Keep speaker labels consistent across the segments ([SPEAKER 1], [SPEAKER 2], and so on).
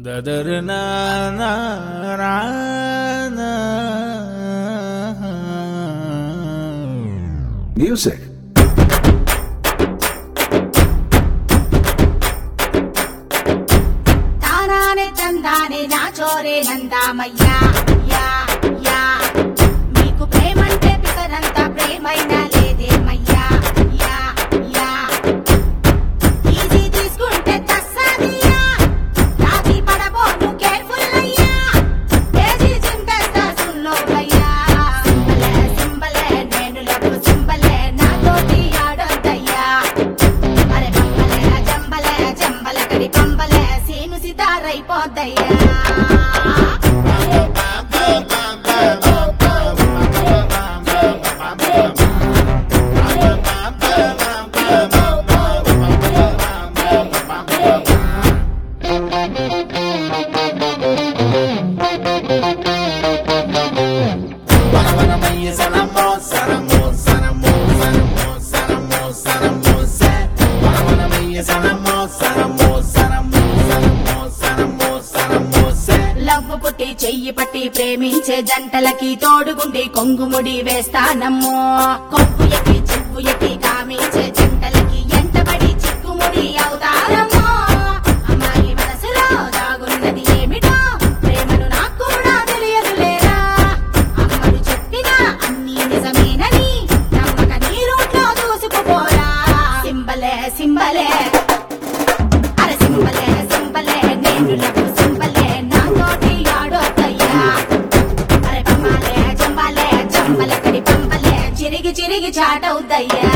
[SPEAKER 1] దదరనా
[SPEAKER 2] Music.
[SPEAKER 3] తానానే తందానే నా చోరే నందామయ్యా yeah యా మీకు ప్రేమంటే పిసరంత ప్రేమైనా లేదేమయ్యా యా యా ఈజీ తీసుకుంటే తస్సాదియా రాజీ పడబోను కేర్ఫుల్ అయ్యా తేజీ చింతేస్తా సుల్లో అయ్యా సింబలే సింబలే నేను లబ్బు సింబలే నాతోటి ఆడొద్దయ్యా అరే పంబలే జంబలే జంబల కడి పంబలే సీను సితారైపోద్దయ్యా లవ్వు పుట్టి చెయ్యి పట్టి ప్రేమించే జంటలకి తోడుగుండి కొంగుముడి వేస్తానమ్మో కొప్పు ఎక్కి చిప్పు ఎక్కి కామించే జంటలకి ఎంటబడి చిక్కుముడి అవుతారమ్మో అమ్మాయి మనసులో దాగున్నది ఏమిటో ప్రేమను నాకు కూడా తెలియదు లేరా అమ్మడు చెప్పినా అన్ని నిజమేనని నమ్మక నీ రూట్లో దూసుకుపోరా సింబలే సింబలే అరే సింబలే సింబలే నేను లవ్వు సింబలే నా తోటి ఆడోద్దయ్యా అరే పంబాలే జంబాలే జంబల కడి పంబలే చిరిగి చిరిగి చాటవుద్దయ్యా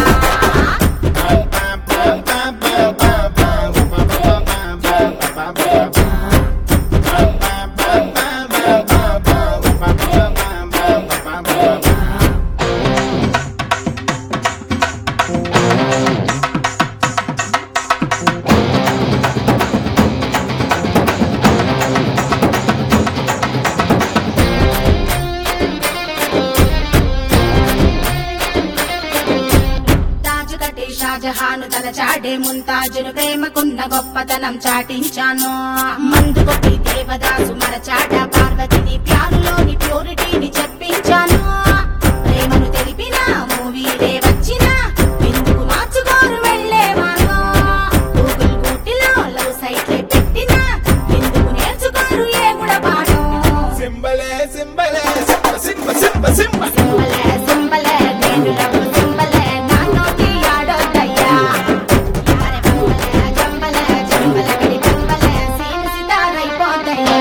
[SPEAKER 3] తాజు కట్టి షాజహాను తలచాడే ముంతాజును ప్రేమకున్న గొప్పతనం చాటించాను మందు కొట్టి దేవదాసు మరచాట పార్వతిని ప్యారులోని ప్యూరిటీని చెప్పించాను ప్రేమను తెలిపిన మూవీలే వచ్చిన ఎందుకు మార్చుకోరు వెళ్ళే మార్గం గూగుల్ గూటిలో లవ్ సైట్లే పెట్టిన ఎందుకు నేర్చుకోరు ఏ కూడా పాఠం
[SPEAKER 1] సింబలే సింబలే సింబ సింబ సింబ
[SPEAKER 3] సింబలే సింబలే నేను లవ్ సింబలే నా నోటి ఆడొద్దయ్యా అరే పంబలే జంబలే జంబల కడి పంబలే సీను సితారైపోద్దయ్యా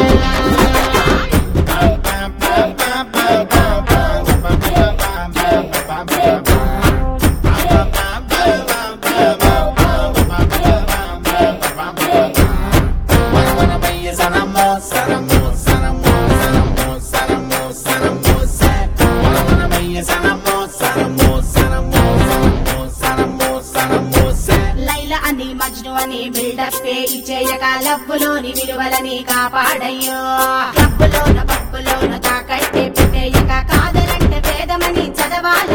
[SPEAKER 3] లైల అని మజ్ను అని బిల్డప్ ఇచ్చేయక లవ్వులోని విలువలని కాపాడయ్యో క్లబ్బులోన పబ్బులోన తాకట్టే పెట్టేయక కాదలంటే వేదమని చదవాలి